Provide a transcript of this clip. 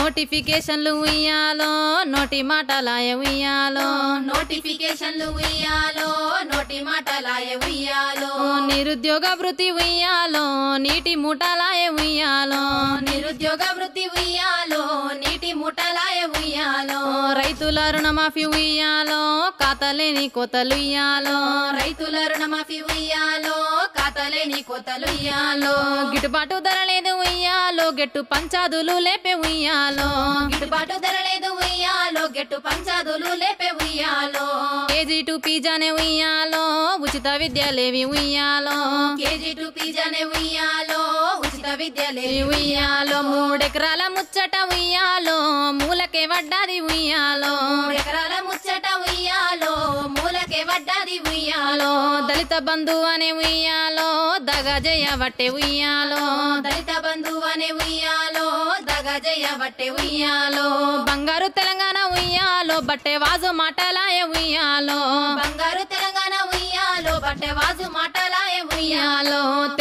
నోటిఫికేషన్లు ఉయ్యాలో నోటి మాటలాయ ఉయ్యాలో నోటిఫికేషన్లు ఉయ్యాలో నోటి మాటలాయ ఉయ్యాలో నిరుద్యోగ వృత్తి ఉయ్యాలో నీటి మూటలాయ ఉయ్యాలో నిరుద్యోగ వృత్తి ఉయ్యాలో నీటి ముఠలాయ ఉయ్యాలో రైతుల రుణమాఫీ ఉయ్యాలో ఖాతాలేని కోతలు ఉయ్యాలో రైతుల రుణమాఫీ ఉయ్యాలో ఖాతాలేని కోతలు ఉయ్యాలో గిట్టుబాటు ధర లేదు ఉయ్యాలో గెట్టు పంచాదులు లేపే ఉయ్యాలో గిట్టుబాటు ధర లేదు ఉయ్యాలో గెట్టు పంచాదులు లేపే ఉయ్యాలో కేజీ టు పిజ్జానే ఉయ్యాలో ఉచిత విద్యలేవి ఉయ్యాలో కేజీ టు పిజ్జానే ఉయ్యాలో ఉచిత విద్యలే ఉయ్యాలో మూడెకరాల ముచ్చట ఉయ్యాలో మూలకే వడ్డాది ఉయ్యాలో ఎకరాల ముచ్చట ఉయ్యాలో మూలకే వడ్డాది ఉయ్యాలో దళిత బంధు అనే ఉయ్యాలో దగా జయవట్టే ఉయ్యాలో దళిత బంధువు అనే ఉయ్యాలో దగా జయ బట్టే ఉయ్యాలో బంగారు తెలంగాణ ఉయ్యాలో బట్టే వాజు మాటలాయ ఉయ్యాలో బంగారు తెలంగాణ ఉయ్యాలో బట్టె వాజు మాటలాయ ఉయ్యాలో ఉయ్యాలో